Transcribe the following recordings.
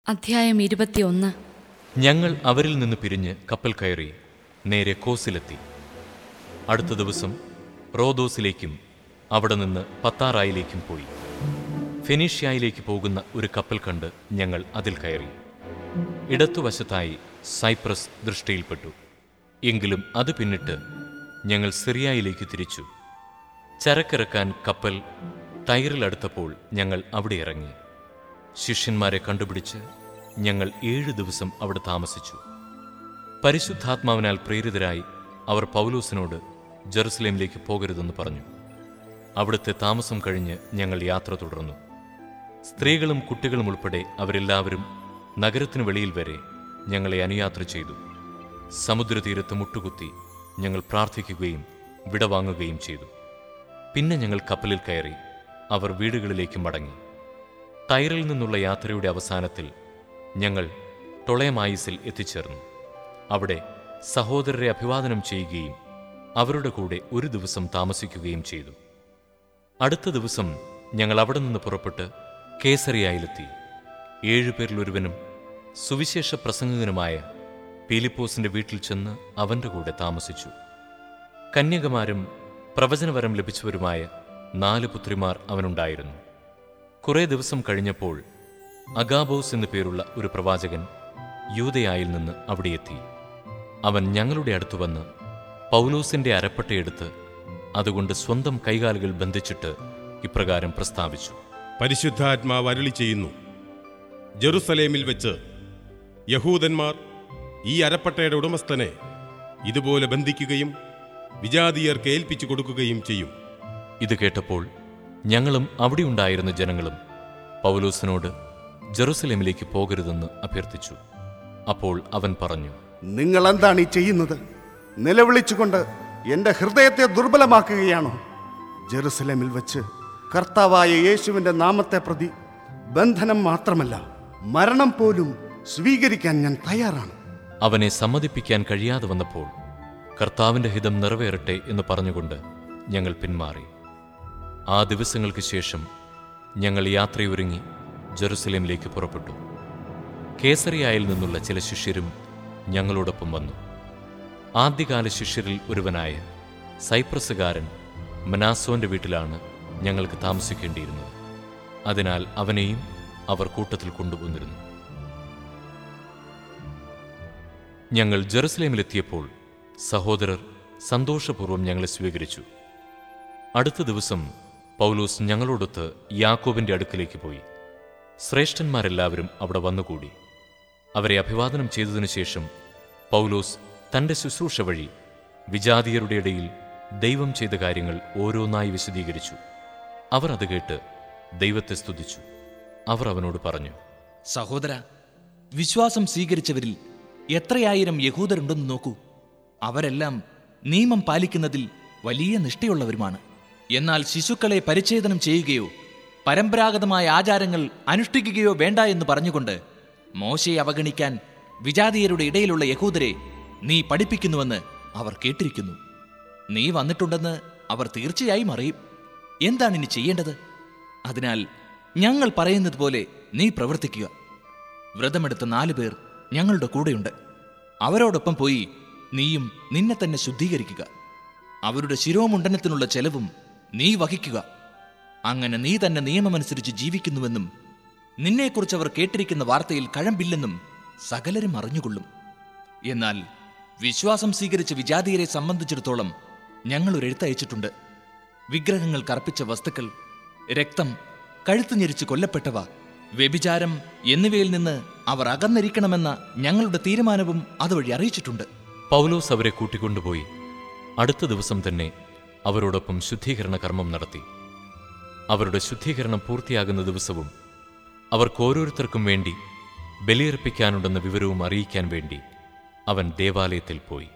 അധ്യായം ഇരുപത്തിയൊന്ന് ഞങ്ങൾ അവരിൽ നിന്ന് പിരിഞ്ഞ് കപ്പൽ കയറി നേരെ കോസിലെത്തി അടുത്ത ദിവസം റോദോസിലേക്കും അവിടെ നിന്ന് പത്താറായിലേക്കും പോയി ഫെനീഷ്യായിലേക്ക് പോകുന്ന ഒരു കപ്പൽ കണ്ട് ഞങ്ങൾ അതിൽ കയറി ഇടത്തുവശത്തായി സൈപ്രസ് ദൃഷ്ടിയിൽപ്പെട്ടു എങ്കിലും അത് പിന്നിട്ട് ഞങ്ങൾ സിറിയയിലേക്ക് തിരിച്ചു ചരക്കിറക്കാൻ കപ്പൽ ടയറിലടുത്തപ്പോൾ ഞങ്ങൾ അവിടെ ഇറങ്ങി ശിഷ്യന്മാരെ കണ്ടുപിടിച്ച് ഞങ്ങൾ ഏഴ് ദിവസം അവിടെ താമസിച്ചു പരിശുദ്ധാത്മാവിനാൽ പ്രേരിതരായി അവർ പൗലോസിനോട് ജെറുസലേമിലേക്ക് പോകരുതെന്ന് പറഞ്ഞു അവിടുത്തെ താമസം കഴിഞ്ഞ് ഞങ്ങൾ യാത്ര തുടർന്നു സ്ത്രീകളും കുട്ടികളും ഉൾപ്പെടെ അവരെല്ലാവരും നഗരത്തിനു വെളിയിൽ വരെ ഞങ്ങളെ അനുയാത്ര ചെയ്തു സമുദ്രതീരത്ത് മുട്ടുകുത്തി ഞങ്ങൾ പ്രാർത്ഥിക്കുകയും വിടവാങ്ങുകയും ചെയ്തു പിന്നെ ഞങ്ങൾ കപ്പലിൽ കയറി അവർ വീടുകളിലേക്ക് മടങ്ങി ടൈറിൽ നിന്നുള്ള യാത്രയുടെ അവസാനത്തിൽ ഞങ്ങൾ ടൊളയമായിസിൽ എത്തിച്ചേർന്നു അവിടെ സഹോദരരെ അഭിവാദനം ചെയ്യുകയും അവരുടെ കൂടെ ഒരു ദിവസം താമസിക്കുകയും ചെയ്തു അടുത്ത ദിവസം ഞങ്ങൾ അവിടെ നിന്ന് പുറപ്പെട്ട് കേസറിയായിലെത്തി ഏഴുപേരിലൊരുവനും സുവിശേഷ പ്രസംഗകനുമായ പീലിപ്പോസിന്റെ വീട്ടിൽ ചെന്ന് അവന്റെ കൂടെ താമസിച്ചു കന്യകമാരും പ്രവചനവരം ലഭിച്ചവരുമായ നാല് പുത്രിമാർ അവനുണ്ടായിരുന്നു കുറേ ദിവസം കഴിഞ്ഞപ്പോൾ അഗാബോസ് എന്നു പേരുള്ള ഒരു പ്രവാചകൻ യൂതയായിൽ നിന്ന് അവിടെ എത്തി അവൻ ഞങ്ങളുടെ അടുത്ത് വന്ന് പൗലോസിന്റെ അരപ്പട്ടയെടുത്ത് അതുകൊണ്ട് സ്വന്തം കൈകാലുകൾ ബന്ധിച്ചിട്ട് ഇപ്രകാരം പ്രസ്താവിച്ചു പരിശുദ്ധാത്മാവ് അരുളി ചെയ്യുന്നു ജെറുസലേമിൽ വെച്ച് യഹൂദന്മാർ ഈ അരപ്പട്ടയുടെ ഉടമസ്ഥനെ ഇതുപോലെ ബന്ധിക്കുകയും വിജാതീയർക്ക് ഏൽപ്പിച്ചു കൊടുക്കുകയും ചെയ്യും ഇത് കേട്ടപ്പോൾ ഞങ്ങളും അവിടെയുണ്ടായിരുന്ന ജനങ്ങളും പൗലോസിനോട് ജെറുസലേമിലേക്ക് പോകരുതെന്ന് അഭ്യർത്ഥിച്ചു അപ്പോൾ അവൻ പറഞ്ഞു നിങ്ങൾ എന്താണ് ഈ ചെയ്യുന്നത് നിലവിളിച്ചുകൊണ്ട് എൻ്റെ ഹൃദയത്തെ ദുർബലമാക്കുകയാണോ ജെറുസലേമിൽ വെച്ച് കർത്താവായ യേശുവിൻ്റെ നാമത്തെ പ്രതി ബന്ധനം മാത്രമല്ല മരണം പോലും സ്വീകരിക്കാൻ ഞാൻ തയ്യാറാണ് അവനെ സമ്മതിപ്പിക്കാൻ കഴിയാതെ വന്നപ്പോൾ കർത്താവിന്റെ ഹിതം നിറവേറട്ടെ എന്ന് പറഞ്ഞുകൊണ്ട് ഞങ്ങൾ പിന്മാറി ആ ദിവസങ്ങൾക്ക് ശേഷം ഞങ്ങൾ യാത്രയൊരുങ്ങി ജെറുസലേമിലേക്ക് പുറപ്പെട്ടു കേസറിയായിൽ നിന്നുള്ള ചില ശിഷ്യരും ഞങ്ങളോടൊപ്പം വന്നു ആദ്യകാല ശിഷ്യരിൽ ഒരുവനായ സൈപ്രസുകാരൻ മനാസോന്റെ വീട്ടിലാണ് ഞങ്ങൾക്ക് താമസിക്കേണ്ടിയിരുന്നത് അതിനാൽ അവനെയും അവർ കൂട്ടത്തിൽ കൊണ്ടുപോന്നിരുന്നു ഞങ്ങൾ ജെറുസലേമിലെത്തിയപ്പോൾ സഹോദരർ സന്തോഷപൂർവ്വം ഞങ്ങളെ സ്വീകരിച്ചു അടുത്ത ദിവസം പൗലോസ് ഞങ്ങളോടൊത്ത് യാക്കോബിന്റെ അടുക്കലേക്ക് പോയി ശ്രേഷ്ഠന്മാരെല്ലാവരും അവിടെ വന്നുകൂടി അവരെ അഭിവാദനം ചെയ്തതിനു ശേഷം പൗലോസ് തന്റെ ശുശ്രൂഷ വഴി വിജാതീയരുടെ ഇടയിൽ ദൈവം ചെയ്ത കാര്യങ്ങൾ ഓരോന്നായി വിശദീകരിച്ചു അവർ അത് കേട്ട് ദൈവത്തെ സ്തുതിച്ചു അവർ അവനോട് പറഞ്ഞു സഹോദര വിശ്വാസം സ്വീകരിച്ചവരിൽ എത്രയായിരം യഹൂദരുണ്ടെന്ന് നോക്കൂ അവരെല്ലാം നിയമം പാലിക്കുന്നതിൽ വലിയ നിഷ്ഠയുള്ളവരുമാണ് എന്നാൽ ശിശുക്കളെ പരിച്ഛേദനം ചെയ്യുകയോ പരമ്പരാഗതമായ ആചാരങ്ങൾ അനുഷ്ഠിക്കുകയോ വേണ്ട എന്ന് പറഞ്ഞുകൊണ്ട് മോശയെ അവഗണിക്കാൻ വിജാതീയരുടെ ഇടയിലുള്ള യഹൂദരെ നീ പഠിപ്പിക്കുന്നുവെന്ന് അവർ കേട്ടിരിക്കുന്നു നീ വന്നിട്ടുണ്ടെന്ന് അവർ തീർച്ചയായും അറിയും എന്താണ് ഇനി ചെയ്യേണ്ടത് അതിനാൽ ഞങ്ങൾ പറയുന്നത് പോലെ നീ പ്രവർത്തിക്കുക വ്രതമെടുത്ത നാലു പേർ ഞങ്ങളുടെ കൂടെയുണ്ട് അവരോടൊപ്പം പോയി നീയും നിന്നെ തന്നെ ശുദ്ധീകരിക്കുക അവരുടെ ശിരോമുണ്ടനത്തിനുള്ള ചെലവും നീ വഹിക്കുക അങ്ങനെ നീ തന്നെ നിയമമനുസരിച്ച് ജീവിക്കുന്നുവെന്നും നിന്നെക്കുറിച്ച് അവർ കേട്ടിരിക്കുന്ന വാർത്തയിൽ കഴമ്പില്ലെന്നും സകലരും അറിഞ്ഞുകൊള്ളും എന്നാൽ വിശ്വാസം സ്വീകരിച്ച വിജാതീയരെ സംബന്ധിച്ചിടത്തോളം ഞങ്ങൾ ഒരു എഴുത്തയച്ചിട്ടുണ്ട് വിഗ്രഹങ്ങൾ കർപ്പിച്ച വസ്തുക്കൾ രക്തം കഴുത്തു ഞെരിച്ച് കൊല്ലപ്പെട്ടവ വ്യഭിചാരം എന്നിവയിൽ നിന്ന് അവർ അകന്നിരിക്കണമെന്ന ഞങ്ങളുടെ തീരുമാനവും അതുവഴി അറിയിച്ചിട്ടുണ്ട് പൗലോസ് അവരെ കൂട്ടിക്കൊണ്ടുപോയി അടുത്ത ദിവസം തന്നെ അവരോടൊപ്പം ശുദ്ധീകരണ കർമ്മം നടത്തി അവരുടെ ശുദ്ധീകരണം പൂർത്തിയാകുന്ന ദിവസവും അവർക്ക് ഓരോരുത്തർക്കും വേണ്ടി ബലിയർപ്പിക്കാനുണ്ടെന്ന വിവരവും അറിയിക്കാൻ വേണ്ടി അവൻ ദേവാലയത്തിൽ പോയി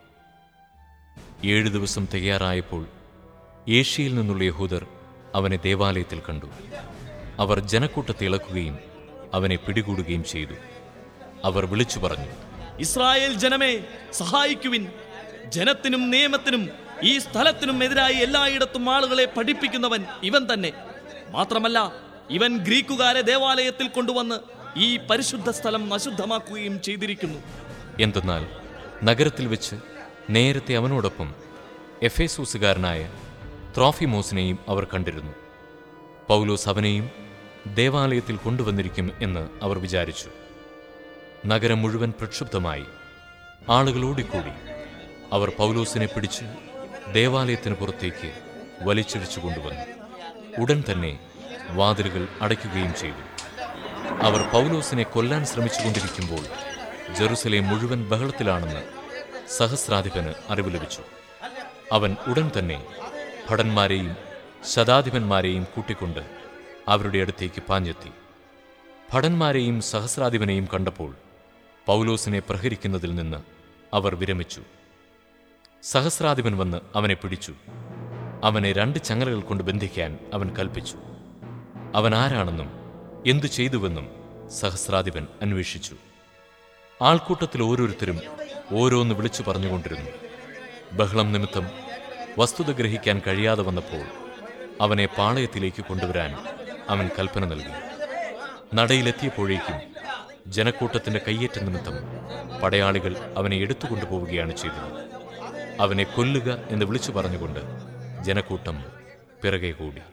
ഏഴു ദിവസം തികയാറായപ്പോൾ ഏഷ്യയിൽ നിന്നുള്ള യഹൂദർ അവനെ ദേവാലയത്തിൽ കണ്ടു അവർ ജനക്കൂട്ടത്തെ ഇളക്കുകയും അവനെ പിടികൂടുകയും ചെയ്തു അവർ വിളിച്ചു പറഞ്ഞു ഇസ്രായേൽ ജനമേ സഹായിക്കുവിൻ ജനത്തിനും നിയമത്തിനും ഈ സ്ഥലത്തിനും എതിരായി എല്ലായിടത്തും ആളുകളെ പഠിപ്പിക്കുന്നവൻ ഇവൻ തന്നെ മാത്രമല്ല ഇവൻ ഗ്രീക്കുകാരെ ദേവാലയത്തിൽ കൊണ്ടുവന്ന് ഈ പരിശുദ്ധ സ്ഥലം അശുദ്ധമാക്കുകയും ചെയ്തിരിക്കുന്നു എന്തെന്നാൽ നഗരത്തിൽ വെച്ച് നേരത്തെ അവനോടൊപ്പം എഫേസൂസുകാരനായ ത്രോഫിമോസിനെയും അവർ കണ്ടിരുന്നു പൗലോസ് അവനെയും ദേവാലയത്തിൽ കൊണ്ടുവന്നിരിക്കും എന്ന് അവർ വിചാരിച്ചു നഗരം മുഴുവൻ പ്രക്ഷുബ്ധമായി ആളുകൾ ഓടിക്കൂടി അവർ പൗലോസിനെ പിടിച്ച് ദേവാലയത്തിന് പുറത്തേക്ക് വലിച്ചിടിച്ചു കൊണ്ടുവന്നു ഉടൻ തന്നെ വാതിലുകൾ അടയ്ക്കുകയും ചെയ്തു അവർ പൗലോസിനെ കൊല്ലാൻ ശ്രമിച്ചുകൊണ്ടിരിക്കുമ്പോൾ ജെറുസലേം മുഴുവൻ ബഹളത്തിലാണെന്ന് സഹസ്രാധിപന് അറിവ് ലഭിച്ചു അവൻ ഉടൻ തന്നെ ഭടന്മാരെയും ശതാധിപന്മാരെയും കൂട്ടിക്കൊണ്ട് അവരുടെ അടുത്തേക്ക് പാഞ്ഞെത്തി ഭടന്മാരെയും സഹസ്രാധിപനെയും കണ്ടപ്പോൾ പൗലോസിനെ പ്രഹരിക്കുന്നതിൽ നിന്ന് അവർ വിരമിച്ചു സഹസ്രാധിപൻ വന്ന് അവനെ പിടിച്ചു അവനെ രണ്ട് ചങ്ങലകൾ കൊണ്ട് ബന്ധിക്കാൻ അവൻ കൽപ്പിച്ചു അവൻ ആരാണെന്നും എന്തു ചെയ്തുവെന്നും സഹസ്രാധിപൻ അന്വേഷിച്ചു ആൾക്കൂട്ടത്തിൽ ഓരോരുത്തരും ഓരോന്ന് വിളിച്ചു പറഞ്ഞുകൊണ്ടിരുന്നു ബഹളം നിമിത്തം വസ്തുത ഗ്രഹിക്കാൻ കഴിയാതെ വന്നപ്പോൾ അവനെ പാളയത്തിലേക്ക് കൊണ്ടുവരാൻ അവൻ കൽപ്പന നൽകി നടയിലെത്തിയപ്പോഴേക്കും ജനക്കൂട്ടത്തിന്റെ കയ്യേറ്റ നിമിത്തം പടയാളികൾ അവനെ എടുത്തുകൊണ്ടുപോവുകയാണ് ചെയ്തത് അവനെ കൊല്ലുക എന്ന് വിളിച്ചു പറഞ്ഞുകൊണ്ട് ജനക്കൂട്ടം പിറകെ കൂടി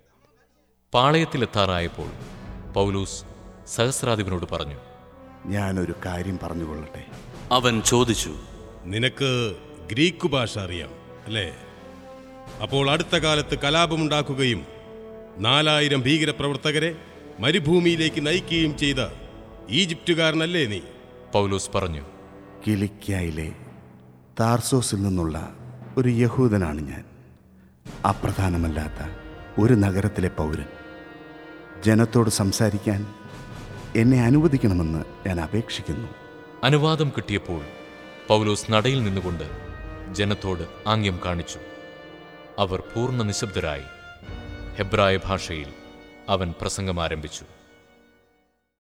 പാളയത്തിലെത്താറായപ്പോൾ പൗലൂസ് സഹസ്രാധിപനോട് പറഞ്ഞു ഞാനൊരു കാര്യം പറഞ്ഞുകൊള്ളട്ടെ അവൻ ചോദിച്ചു നിനക്ക് ഗ്രീക്ക് ഭാഷ അറിയാം അല്ലേ അപ്പോൾ അടുത്ത കാലത്ത് കലാപമുണ്ടാക്കുകയും നാലായിരം ഭീകരപ്രവർത്തകരെ മരുഭൂമിയിലേക്ക് നയിക്കുകയും ചെയ്ത ഈജിപ്തുകാരനല്ലേ നീ പൗലൂസ് പറഞ്ഞു കിലിക്യായിലെ താർസോസിൽ നിന്നുള്ള ഒരു യഹൂദനാണ് ഞാൻ അപ്രധാനമല്ലാത്ത ഒരു നഗരത്തിലെ പൗരൻ ജനത്തോട് സംസാരിക്കാൻ എന്നെ അനുവദിക്കണമെന്ന് ഞാൻ അപേക്ഷിക്കുന്നു അനുവാദം കിട്ടിയപ്പോൾ പൗലോസ് നടയിൽ നിന്നുകൊണ്ട് ജനത്തോട് ആംഗ്യം കാണിച്ചു അവർ പൂർണ്ണ നിശബ്ദരായി ഹെബ്രായ ഭാഷയിൽ അവൻ പ്രസംഗം ആരംഭിച്ചു